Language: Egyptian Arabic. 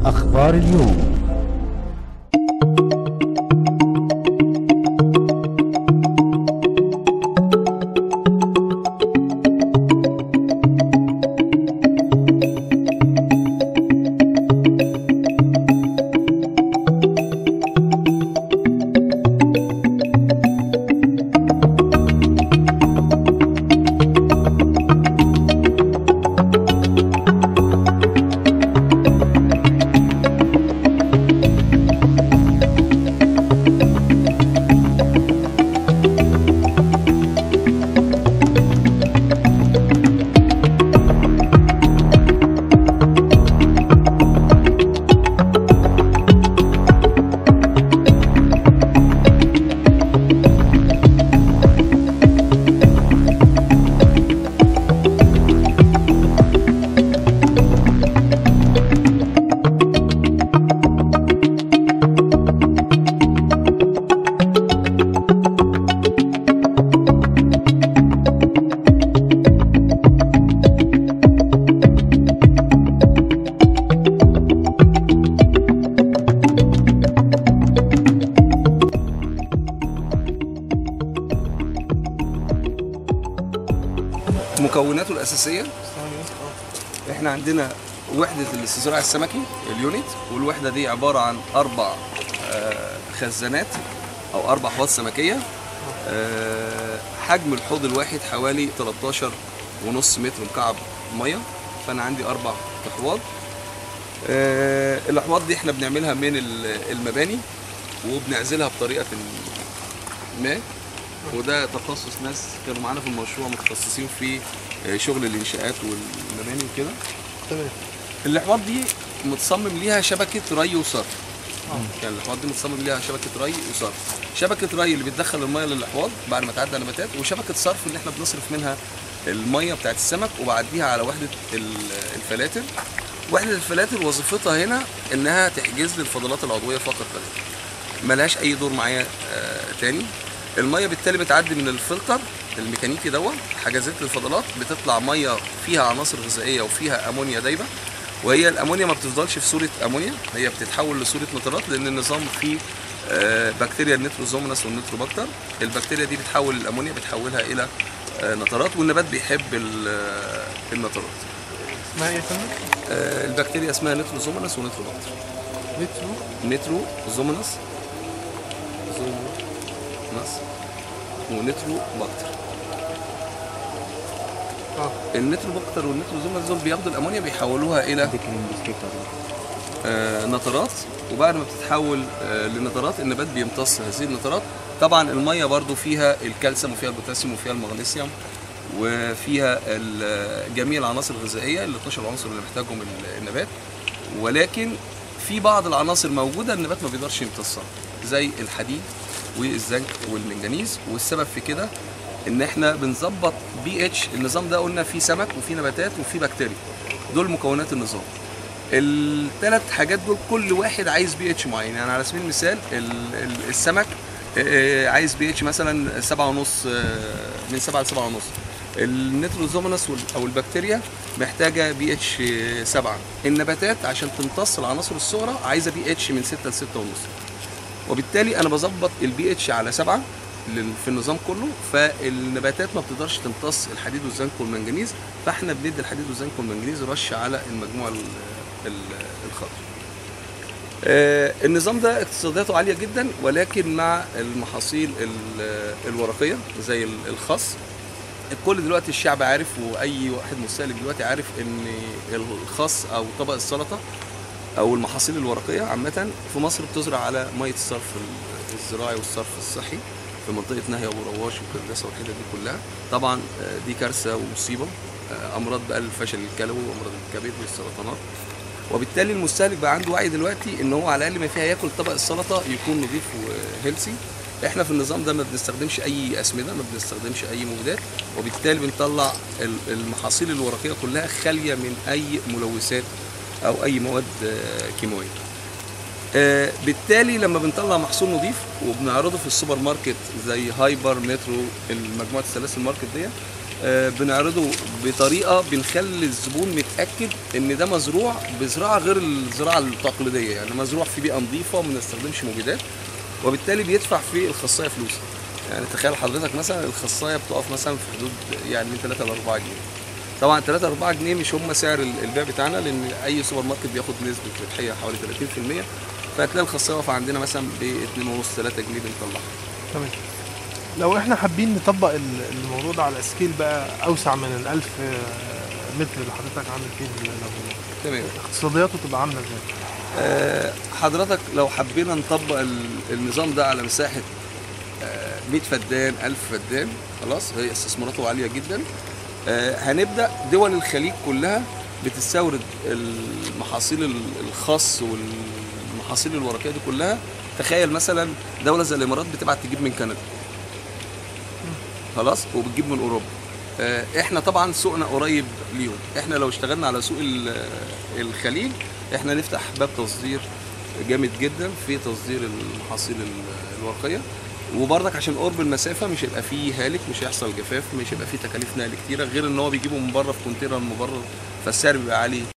أخبار اليوم مكوناته الاساسيه احنا عندنا وحده الاستزراع السمكي اليونت والوحده دي عباره عن اربع آه، خزانات او اربع حوض سمكيه آه، حجم الحوض الواحد حوالي 13 ونص متر مكعب ميه فانا عندي اربع احواض آه، الاحواض دي احنا بنعملها من ال- المباني وبنعزلها بطريقه ما وده تخصص ناس كانوا معانا في المشروع متخصصين في آه، شغل الانشاءات والمباني وكده تمام الاحواض دي متصمم ليها شبكه ري وصرف يعني الاحواض دي متصمم ليها شبكه ري وصرف شبكه ري اللي بتدخل الميه للاحواض بعد ما تعدي على نباتات وشبكه صرف اللي احنا بنصرف منها الميه بتاعت السمك وبعديها على وحده ال- الفلاتر وحده الفلاتر وظيفتها هنا انها تحجز لي الفضلات العضويه فقط لا غير. ملهاش اي دور معايا آه تاني الميه بالتالي بتعدي من الفلتر الميكانيكي دوت حجزت لي الفضلات بتطلع ميه فيها عناصر غذائيه وفيها امونيا دايبه وهي الامونيا ما بتفضلش في صوره امونيا هي بتتحول لصوره نترات لان النظام فيه آه، بكتيريا النيتروزوموناس والنيتروباكتر البكتيريا دي بتحول الامونيا بتحولها الى آه، نترات والنبات بيحب ال- آه، النترات اسمها ايه يا فندم؟ آه، البكتيريا اسمها نيتروزوموناس ونيتروباكتر مترو نيتروزوموناس زوموناس ونيتروباكتر اه النيتروباكتر والنيتروزوموناس دول بياخدوا الامونيا بيحولوها الى آه، نترات وبعد ما بتتحول آه، لنترات النبات بيمتص هذه النترات طبعا الميه برضو فيها الكالسيوم وفيها البوتاسيوم وفيها المغنيسيوم وفيها ال- جميع العناصر الغذائيه ال 12 عنصر اللي محتاجهم ال- النبات ولكن في بعض العناصر موجوده النبات ما بيقدرش يمتصها زي الحديد والزنك والمنجنيز والسبب في كده ان احنا بنظبط بي اتش النظام ده قلنا فيه سمك وفيه نباتات وفيه بكتيريا دول مكونات النظام الثلاث حاجات دول كل واحد عايز بي اتش معين يعني على سبيل المثال ال- ال- السمك آه، عايز بي اتش مثلا سبعة ونص آه، من سبعة لسبعة ونص النيتروزوموناس وال- او البكتيريا محتاجه بي اتش سبعة النباتات عشان تمتص العناصر الصغرى عايزه بي اتش من ستة لستة ونص وبالتالي انا بظبط البي اتش على سبعة لل- في النظام كله فالنباتات ما بتقدرش تمتص الحديد والزنك والمنجنيز فاحنا بندي الحديد والزنك والمنجنيز رش على المجموع ال- ال- الخضر آه، النظام ده اقتصاداته عاليه جدا ولكن مع المحاصيل ال- الورقيه زي ال- الخس الكل دلوقتي الشعب عارف واي واحد مستهلك دلوقتي عارف ان الخس او طبق السلطه او المحاصيل الورقيه عامه في مصر بتزرع على ميه الصرف ال- الزراعي والصرف الصحي في منطقه نهيه ابو رواش وكرداسه والحتت دي كلها طبعا آه، دي كارثه ومصيبه آه، امراض بقى الفشل الكلوي وامراض الكبد والسرطانات وبالتالي المستهلك بقى عنده وعي دلوقتي ان هو على الاقل ما فيها ياكل طبق السلطه يكون نظيف وهيلسي احنا في النظام ده ما بنستخدمش اي اسمده ما بنستخدمش اي مبيدات وبالتالي بنطلع ال- المحاصيل الورقيه كلها خاليه من اي ملوثات او اي مواد آه، كيماويه آه، بالتالي لما بنطلع محصول نظيف وبنعرضه في السوبر ماركت زي هايبر مترو المجموعه الثلاث الماركت دي آه، بنعرضه بطريقه بنخلي الزبون متاكد ان ده مزروع بزراعه غير الزراعه التقليديه يعني مزروع في بيئه نظيفه وما بنستخدمش مبيدات وبالتالي بيدفع في الخاصيه فلوس يعني تخيل حضرتك مثلا الخاصيه بتقف مثلا في حدود يعني من 3 ل 4 جنيه طبعا 3 4 جنيه مش هم سعر ال- البيع بتاعنا لان اي سوبر ماركت بياخد نسبه ربحيه حوالي 30% فهتلاقي الخاصيه واقفه عندنا مثلا ب 2.5 3 جنيه بنطلعها تمام لو احنا حابين نطبق ال- الموضوع ده على سكيل بقى اوسع من ال 1000 آه، متر اللي حضرتك عامل فيه اللابونات تمام اقتصادياته تبقى عامله ازاي؟ آه، حضرتك لو حبينا نطبق ال- النظام ده على مساحة آه، 100 فدان 1000 فدان خلاص هي استثماراته عالية جدا آه، هنبدأ دول الخليج كلها بتستورد المحاصيل ال- الخاص والمحاصيل الورقية دي كلها تخيل مثلا دولة زي الإمارات بتبعت تجيب من كندا خلاص وبتجيب من أوروبا آه، احنا طبعا سوقنا قريب ليهم احنا لو اشتغلنا على سوق ال- الخليج احنا نفتح باب تصدير جامد جدا في تصدير المحاصيل ال- الورقيه وبرضك عشان قرب المسافه مش هيبقى فيه هالك مش هيحصل جفاف مش هيبقى فيه تكاليف نقل كتيره غير ان هو بيجيبه من بره في كونتينر مبرد فالسعر بيبقى عالي